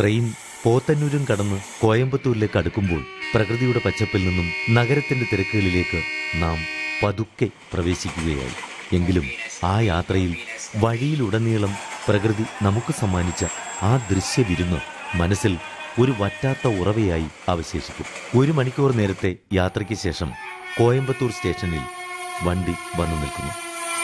train പോത്തന്നൂരും കടന്ന് കോയമ്പത്തൂരിലേക്ക് അടുക്കുമ്പോൾ പ്രകൃതിയുടെ പച്ചപ്പിൽ നിന്നും നഗരത്തിന്റെ തിരക്കുകളിലേക്ക് നാം പതുക്കെ പ്രവേശിക്കുകയായി എങ്കിലും ആ യാത്രയിൽ വഴിയിലുടനീളം പ്രകൃതി നമുക്ക് സമ്മാനിച്ച ആ ദൃശ്യവിരുന്ന് മനസ്സിൽ ഒരു വറ്റാത്ത ഉറവയായി അവശേഷിക്കും ഒരു മണിക്കൂർ നേരത്തെ യാത്രയ്ക്ക് ശേഷം കോയമ്പത്തൂർ സ്റ്റേഷനിൽ വണ്ടി വന്നു നിൽക്കുന്നു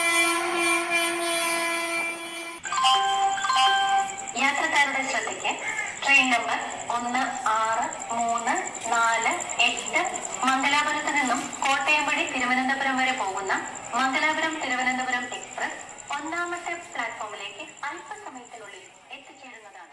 യാത്രക്കാരുടെ ശ്രദ്ധയ്ക്ക് ട്രെയിൻ നമ്പർ ഒന്ന് ആറ് മൂന്ന് നാല് എട്ട് മംഗലാപുരത്ത് നിന്നും കോട്ടയം വഴി തിരുവനന്തപുരം വരെ പോകുന്ന മംഗലാപുരം തിരുവനന്തപുരം എക്സ്പ്രസ് ഒന്നാമത്തെ പ്ലാറ്റ്ഫോമിലേക്ക് അല്പസമയത്തിനുള്ളിൽ എത്തിച്ചേരുന്നതാണ്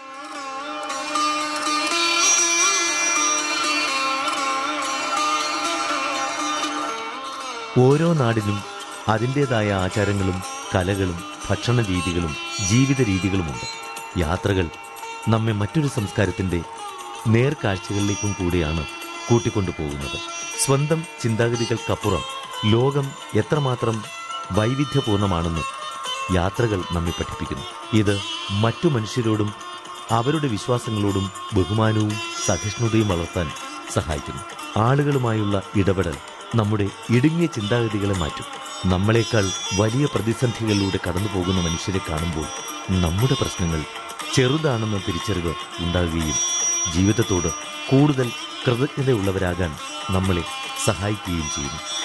ഓരോ നാടിനും അതിൻ്റെതായ ആചാരങ്ങളും കലകളും ഭക്ഷണ രീതികളും ജീവിത രീതികളുമുണ്ട് യാത്രകൾ നമ്മെ മറ്റൊരു സംസ്കാരത്തിന്റെ നേർക്കാഴ്ചകളിലേക്കും കൂടിയാണ് കൂട്ടിക്കൊണ്ടുപോകുന്നത് സ്വന്തം ചിന്താഗതികൾക്കപ്പുറം ലോകം എത്രമാത്രം വൈവിധ്യപൂർണമാണെന്ന് യാത്രകൾ നമ്മെ പഠിപ്പിക്കുന്നു ഇത് മറ്റു മനുഷ്യരോടും അവരുടെ വിശ്വാസങ്ങളോടും ബഹുമാനവും സഹിഷ്ണുതയും വളർത്താൻ സഹായിക്കുന്നു ആളുകളുമായുള്ള ഇടപെടൽ നമ്മുടെ ഇടുങ്ങിയ ചിന്താഗതികളെ മാറ്റും നമ്മളെക്കാൾ വലിയ പ്രതിസന്ധികളിലൂടെ കടന്നു പോകുന്ന മനുഷ്യരെ കാണുമ്പോൾ നമ്മുടെ പ്രശ്നങ്ങൾ ചെറുതാണെന്ന തിരിച്ചറിവ് ഉണ്ടാകുകയും ജീവിതത്തോട് കൂടുതൽ കൃതജ്ഞതയുള്ളവരാകാൻ നമ്മളെ സഹായിക്കുകയും ചെയ്യുന്നു